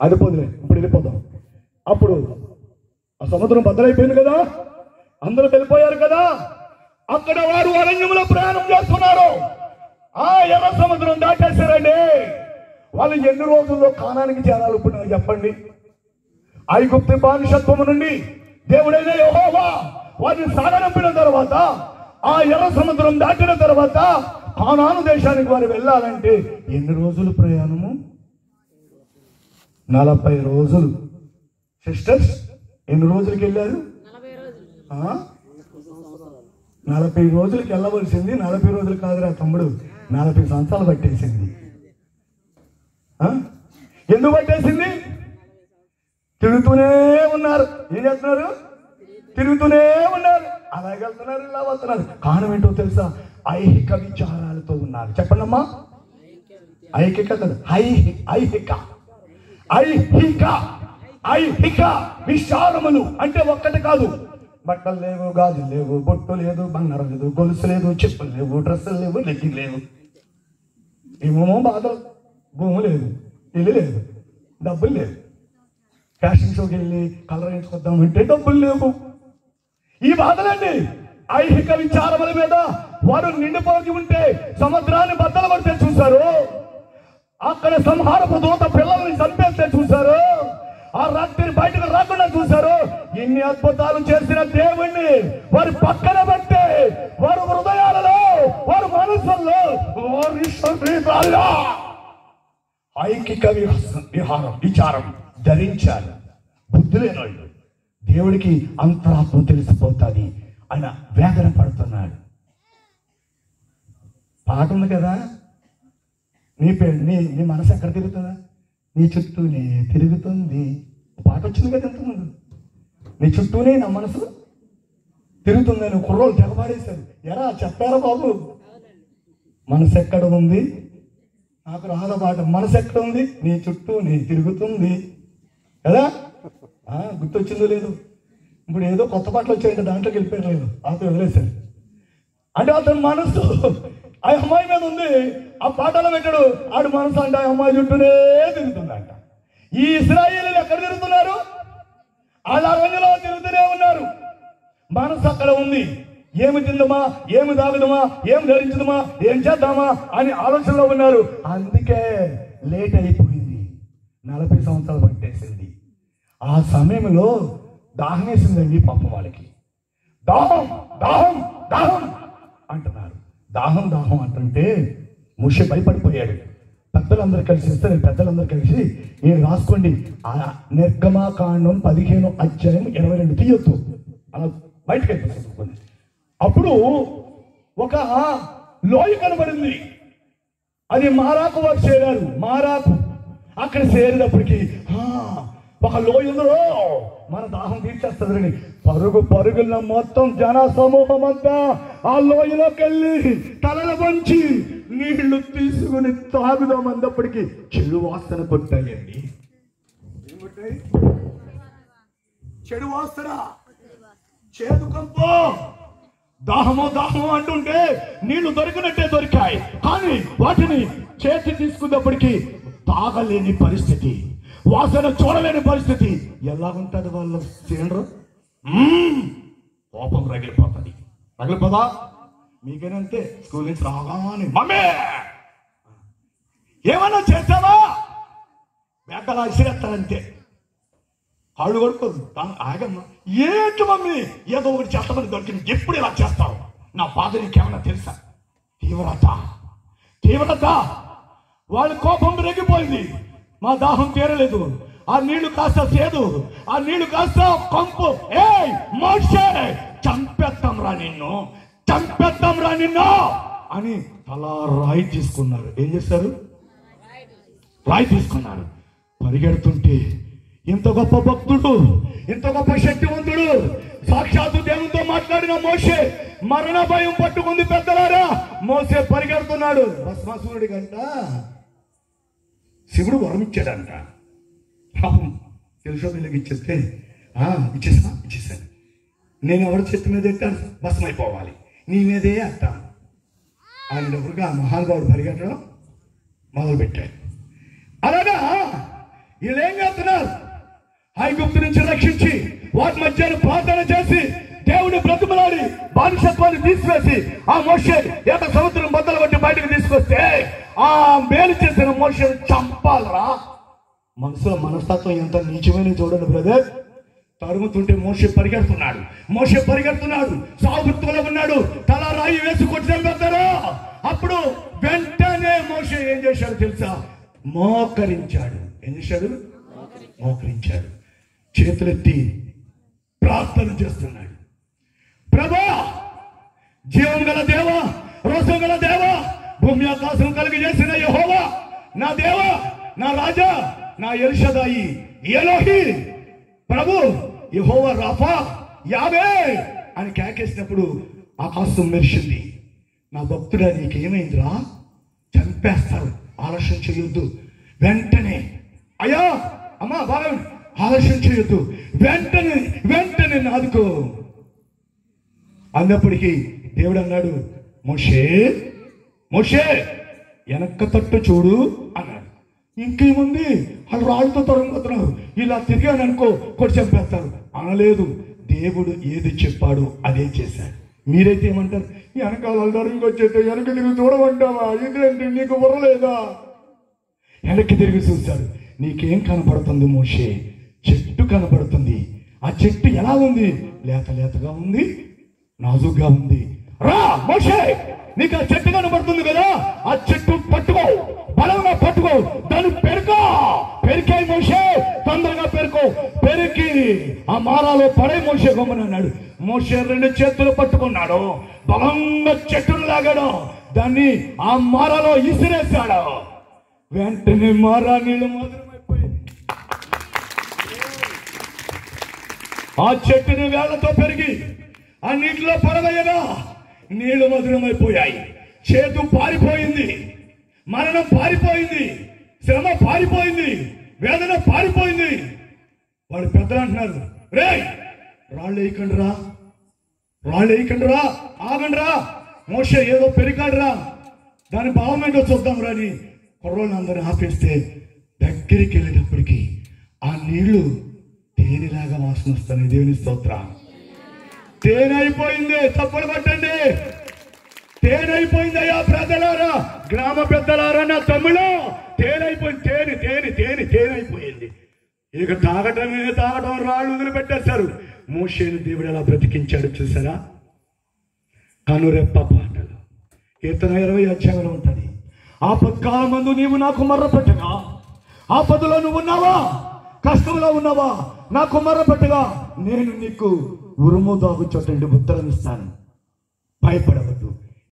అది పోదులే ఇప్పుడు వెళ్ళిపోదాం అప్పుడు ఆ సముద్రం బద్దలైపోయింది కదా అందరూ వెళ్ళిపోయారు కదా అక్కడ వారు అరణ్యంలో ప్రయాణం చేస్తున్నారు ఆ ఎర్ర సముద్రం దాటేశారండి వాళ్ళు ఎన్ని రోజుల్లో కానానికి చేరాలి ఇప్పుడు నాకు చెప్పండి ఐగుప్తు బానిసత్వము నుండి దేవుడైన యెహోవా వారిని సాగనంపిన తర్వాత ఆ ఎర్ర సముద్రం దాటిన తర్వాత కానాను దేశానికి వారు వెళ్ళాలంటే ఎన్ని రోజులు ప్రయాణము నలభై రోజులు సిస్టర్స్ ఎన్ని రోజులకి వెళ్ళారు ఆ? నలభై రోజులకి వెళ్ళవలసింది నలభై రోజులు కాదురా తమ్ముడు నలభై సంవత్సరాలు పట్టేసింది ఆ? ఎందుకు పట్టేసింది తిరుగుతూనే ఉన్నారు ఏం చేస్తున్నారు తిరుగుతూనే ఉన్నారు అలాగే వెళ్తున్నారు ఇలా వస్తున్నారు కారణం ఏంటో తెలుసా ఐహిక విచారాలతో ఉన్నారు చెప్పండమ్మా ఐహిక కాదు ఐహి ఐహిక ఐహిక ఐహిక విశాలములు అంటే ఒక్కటి కాదు బట్టలు లేవు గాజులు లేవు బొట్టు లేదు బంగారం లేదు గొలుసు లేదు చెప్పులు లేవు డ్రెస్సులు లేవు లెగ్గిన్ లేవు ఏమేమో బాధలు భూమి లేదు ఇల్లు లేదు డబ్బులు లేవు ఫ్యాషన్ షోకి వెళ్ళి కలర్ వేయించుకొద్దామంటే డబ్బులు లేవు ఈ బాధలండి ఐహిక విచారముల మీద వారు నిండిపోయి ఉంటే సముద్రాన్ని బద్దలు పడితే చూశారు అక్కడ సంహారపు దూత పిల్లల్ని చంపేస్తే చూశారు ఆ రాత్రి బయటకు రాకుండా చూశారు ఇన్ని అద్భుతాలు చేసిన దేవుణ్ణి వారి పక్కన పెట్టి వారి హృదయాలలో వారి మనసుల్లో వారి శరీరాల్లో ఐకిక విహ- విహారం విచారం ధరించాలి బుద్ధి లేనోళ్ళు దేవుడికి అంతరాత్మ తెలిసిపోతుంది ఆయన వేదన పడుతున్నాడు పాట ఉంది కదా నీ పే నీ నీ మనసు ఎక్కడ తిరుగుతుందా నీ చుట్టూనే తిరుగుతుంది పాట వచ్చింది కదా ఇంతకుముందు నీ చుట్టూనే నా మనసు తిరుగుతుందని కుర్రోలు తెగబాడేశారు ఎరా చెప్పారా బాబు మనసు ఎక్కడ ఉంది నాకు రాద పాట మనసు ఎక్కడ ఉంది నీ చుట్టూ నీ తిరుగుతుంది కదా ఆ, గుర్తొచ్చిందో లేదు ఇప్పుడు ఏదో కొత్త పాటలు వచ్చాయంటే దాంట్లోకి వెళ్ళిపోయారు లేదు అతను వదిలేశారు అంటే అతని మనసు ఆ అమ్మాయి మీద ఉంది ఆ పాటలో పెట్టాడు ఆడు మనసు అంటే ఆ అమ్మాయి చుట్టూనే తిరుగుతుందంట ఈ ఇస్రాయేలీలు ఎక్కడ తిరుగుతున్నారు వాళ్ళ అరణ్యలో తిరుగుతూనే ఉన్నారు మనసు అక్కడ ఉంది ఏమి తిందమా ఏమి తాగుదమా ఏం ధరించదమా ఏం చేద్దామా అని ఆలోచనలో ఉన్నారు అందుకే లేట్ అయిపోయింది నలభై సంవత్సరాలు పట్టేసింది ఆ సమయంలో దాహం వేసిందండి పాపం వాళ్ళకి దాహం దాహం దాహం అంటున్నారు దాహం దాహం అంటుంటే ముషి భయపడిపోయాడు పెద్దలందరూ కలిసి ఇస్తారు పెద్దలందరూ కలిసి నేను రాసుకోండి ఆ నిర్గమాకాండం పదిహేను అధ్యాయం ఇరవై రెండు తీయొద్దు అలా బయటకు వెళ్ళిపోతుంది అప్పుడు ఒక లోయ కనబడింది అది మారాకు వారు చేరారు మారాకు అక్కడ చేరినప్పటికీ ఆ, ఒక లోయలో మన దాహం తీర్చేస్తుందని పరుగు పరుగుల మొత్తం జన సమూహం అంతా ఆ లోయలోకి వెళ్ళి తలల వంచి నీళ్లు తీసుకుని తాగుదామన్నప్పటికీ చెడు వాసన కొట్టాయండి ఏం కొట్టాయి? చెడు వాసన చేదు కంపు దాహమో దాహమో అంటుంటే నీళ్లు దొరికినట్టే దొరికాయి కానీ వాటిని చేతి తీసుకున్నప్పటికీ తాగలేని పరిస్థితి వాసన చూడలేని పరిస్థితి ఎలా ఉంటుంది వాళ్ళ సీనరు కోపం రగిలిపోతుంది రగిలిపోదా మీకేనంతే స్కూల్ నుంచి రాగానే మమ్మీ ఏమన్నా చేస్తావా బెగ్గలా ఇసిరేస్తానంతే కాళ్ళు కొడుకోదు తాను ఆగమ్మా ఏంటి మమ్మీ ఏదో ఒకటి చేస్తామని దొరికింది ఎప్పుడు ఇలా చేస్తావు నా బాధ నీకేమన్నా తెలుసా తీవ్రత తీవ్రత వాళ్ళ కోపం రేగిపోయింది మా దాహం తీరలేదు ఆ నీళ్లు కాస్త సేదు ఆ నీళ్లు కాస్త కంపు ఏ మోషే చంపేస్తాం రా నిన్ను చంపేస్తాం రా నిన్ను అని తలా రాయి తీసుకున్నారు ఏం చేస్తారు రాయి తీసుకున్నారు పరిగెడుతుంటే ఇంత గొప్ప భక్తుడు ఇంత గొప్ప శక్తివంతుడు సాక్షాత్తు దేవునితో మాట్లాడిన మోసే మరణ భయం పట్టుకుంది పెద్దలారా మోసే పరిగెడుతున్నాడు భస్మాసురుడి గంట శివుడు వరం ఇచ్చాడంట పాపం తెలుసో వీళ్ళకి ఇచ్చేస్తే ఆ, ఇచ్చేసా ఇచ్చేసాను నేను ఎవరి చేతి మీద ఎట్టాను భస్మం అయిపోవాలి నీ మీదే అట్టాను ఆయన ఎవరుగా మహానుభావుడు పరిగెట్టడం మొదలు పెట్టాడు అలాగా వీళ్ళు ఏం చేస్తున్నారు ఐగుప్తు నుంచి రక్షించి వాటి మధ్యన ప్రార్థన చేసి దేవుని బ్రతుమలాడి బానిసత్వాన్ని తీసివేసి ఆ మోషే ఏట సముద్రం బద్దలు బట్టి బయటకు తీసుకొస్తే ఆ మేలు చేసిన మోషను చంపాలరా మనసులో మనస్తత్వం ఎంత నీచమైన చూడండి బ్రదర్ తరుముతుంటే మోషే పరిగెడుతున్నాడు మోషే పరిగెడుతున్నాడు సాగుతులో ఉన్నాడు తల రాయి వేసి కొట్టి చంపేస్తారా అప్పుడు వెంటనే మోషే ఏం చేశాడు తెలుసా మోకరించాడు ఏం చేశాడు మోకరించాడు చేతులెత్తి ప్రార్థన చేస్తున్నాడు ప్రభా జీవం గల దేవా రోసం గల దేవా భూమి ఆకాశం కలిగి చేసిన యెహోవా నా దేవా నా రాజా నా ఎల్షదాయి ఎలోహి ప్రభు యెహోవా రాఫా యావే అని కేకేసినప్పుడు ఆకాశం మెరిసింది నా భక్తుడా నీకేమైందిరా చంపేస్తారు ఆలస్యం చేయొద్దు వెంటనే అయ్యా అమ్మా బాగా విను. ఆలస్యం చేయొద్దు వెంటనే వెంటనే నాదుకో అన్నప్పటికీ దేవుడు అన్నాడు మోషే మోషే వెనక్క తట్టు చూడు అన్నాడు ఇంకేముంది వాళ్ళు రాళ్ళతో తొరగబోతున్నారు ఇలా తిరిగాను అనుకో కొట్టి చంపేస్తారు అనలేదు దేవుడు ఏది చెప్పాడు అదే చేశాడు మీరైతే ఏమంటారు వెనకాల తరుగు వచ్చేట వెనక తిరిగి చూడమంటావా ఇదేంటి నీకు బుర్రలేదా వెనక్కి తిరిగి చూశాడు నీకేం కనపడుతుంది మోషే చెట్టు కనపడుతుంది ఆ చెట్టు ఎలా ఉంది లేత లేతగా ఉంది నాజుగ్గా ఉంది రా మోషే నీకు ఆ చెట్టు కనపడుతుంది కదా ఆ చెట్టు పట్టుకో బలంగా పట్టుకో దాన్ని పెరుకో పెరికాయి మోషే తొందరగా పెరుకో పెరికి ఆ మారాలో పడే మోషే గమ్మని అన్నాడు మోషే రెండు చేతులు పట్టుకున్నాడు బలంగా చెట్టును లాగాడు దాన్ని ఆ మారాలో ఇసిరేశాడు వెంటనే మారా నీళ్ళు మధురమైపోయింది ఆ చెట్టుని వేళ్లతో పెరిగి ఆ నీటిలో పడవేయగా నీళ్లు మధురమైపోయాయి చేతు పారిపోయింది మరణం పారిపోయింది శ్రమ పారిపోయింది వేదన పారిపోయింది వాడు పెద్దలు అంటున్నారు రే రాళ్ళు వేయకండి రా రాళ్ళు వేయకండి రా ఆగండి రా మోసే ఏదో పెరిగాడు రా దాని భావం ఏంటో చూద్దాం రాని కుర్రోళ్ళు అందరిని ఆపేస్తే దగ్గరికి వెళ్ళేటప్పటికి ఆ నీళ్లు తేనెలాగా వాసన వస్తాయి దేవుని స్తోత్ర తేనె అయిపోయింది తప్పులు పట్టండి తేనె అయిపోయింది అయ్యా పెద్దలారా గ్రామ పెద్దలారా నా తమ్ముడు తేనె అయిపోయింది తేనె తేనె తేనె తేనె అయిపోయింది ఇక తాగటమే తాగటం రాళ్ళు వదిలిపెట్టేశారు మోషేను దేవుడు ఎలా బ్రతికించాడు చూసారా కనురెప్ప పాటలు కీర్తన ఇరవై అధ్యాయంలో ఉంటుంది ఆపత్కాల మందు నీవు నాకు మర్ర పెట్టగా ఆపదలో నువ్వు ఉన్నావా కష్టంలో ఉన్నావా నాకు మర్ర పెట్టగా నేను నీకు ఉరుము దాగు చోటండి ఉత్తరం ఇస్తాను భయపడవద్దు